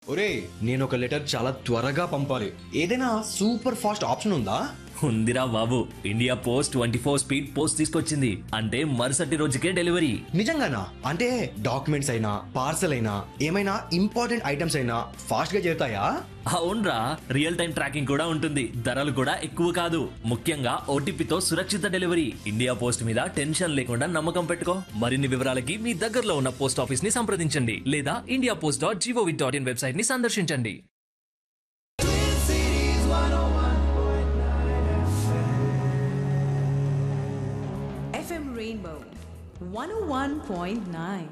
ఒరే నేను ఒక లెటర్ చాలా త్వరగా పంపాలి ఏదైనా సూపర్ ఫాస్ట్ ఆప్షన్ ఉందా ఉందిరా బాబు India post twenty four speed post తీసుకొచ్చింది అంటే మరుసటి రోజుకే డెలివరీ నిజంగానా అంటే డాక్యుమెంట్స్ అయినా పార్సల్ అయినా ఏమైనా ఇంపార్టెంట్ ఐటమ్స్ అయినా ఫాస్ట్ గా చేరుతాయా అవునరా రియల్ టైం ట్రాకింగ్ కూడా ఉంటుంది ధరలు కూడా ఎక్కువ కాదు ముఖ్యంగా ఓటీపీతో సురక్షిత డెలివరీ ఇండియా పోస్ట్ మీద టెన్షన్ లేకుండా నమ్మకం పెట్టుకో మరిన్ని వివరాలకి మీ దగ్గరలో ఉన్న పోస్ట్ ఆఫీస్ ని సంప్రదించండి లేదా India post dot gov dot in website ని సందర్శించండి FM Rainbow 101.9.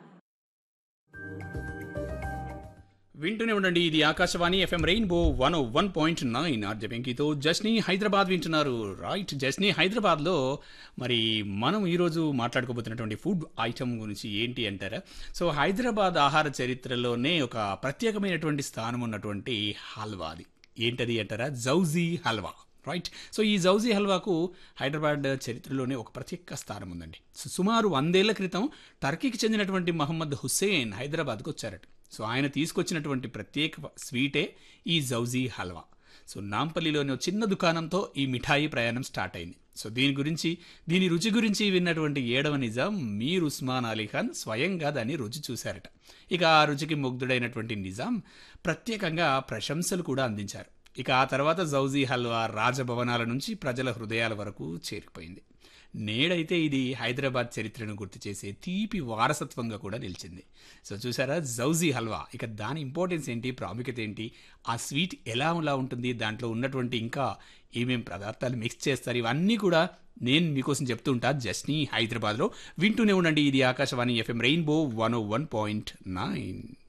వింటూనే ఉండండి ఇది Akashvani FM Rainbow one one point nine RJ వెంకీతో జస్ని హైదరాబాద్ వింటున్నారు రైట్ జస్ని హైదరాబాద్లో మరి మనం ఈరోజు మాట్లాడుకోబోతున్నటువంటి ఫుడ్ ఐటమ్ గురించి ఏంటి అంటారా సో హైదరాబాద్ ఆహార చరిత్రలోనే ఒక ప్రత్యేకమైనటువంటి స్థానం ఉన్నటువంటి హల్వా అది ఏంటది అంటారా జౌజీ హల్వా రైట్ సో ఈ జౌజీ హల్వాకు హైదరాబాద్ చరిత్రలోనే ఒక ప్రత్యేక స్థానం ఉందండి సో సుమారు వందేళ్ల క్రితం టర్కీకి చెందినటువంటి మహమ్మద్ హుస్సేన్ హైదరాబాద్కు వచ్చారట సో ఆయన తీసుకొచ్చినటువంటి ప్రత్యేక స్వీటే ఈ జౌజీ హల్వా సో నాంపల్లిలోని ఒక చిన్న దుకాణంతో ఈ మిఠాయి ప్రయాణం స్టార్ట్ అయింది సో దీని గురించి దీని రుచి గురించి విన్నటువంటి ఏడవ నిజాం మీర్ ఉస్మాన్ అలీ ఖాన్ స్వయంగా దాన్ని రుచి చూశారట ఇక ఆ రుచికి ముగ్ధుడైనటువంటి నిజాం ప్రత్యేకంగా ప్రశంసలు కూడా అందించారు ఇక ఆ తర్వాత జౌజీ హల్వా రాజభవనాల నుంచి ప్రజల హృదయాల వరకు చేరిపోయింది నేడైతే ఇది హైదరాబాద్ చరిత్రను గుర్తు చేసే తీపి వారసత్వంగా కూడా నిలిచింది సో చూసారా జౌజీ హల్వా ఇక దాని ఇంపార్టెన్స్ ఏంటి ప్రాముఖ్యత ఏంటి ఆ స్వీట్ ఎలా ఎలా ఉంటుంది దాంట్లో ఉన్నటువంటి ఇంకా ఏమేం పదార్థాలు మిక్స్ చేస్తారు ఇవన్నీ కూడా నేను మీకోసం చెప్తుంటా జస్ని హైదరాబాద్లో వింటూనే ఉండండి ఇది Akashvani FM Rainbow one one point nine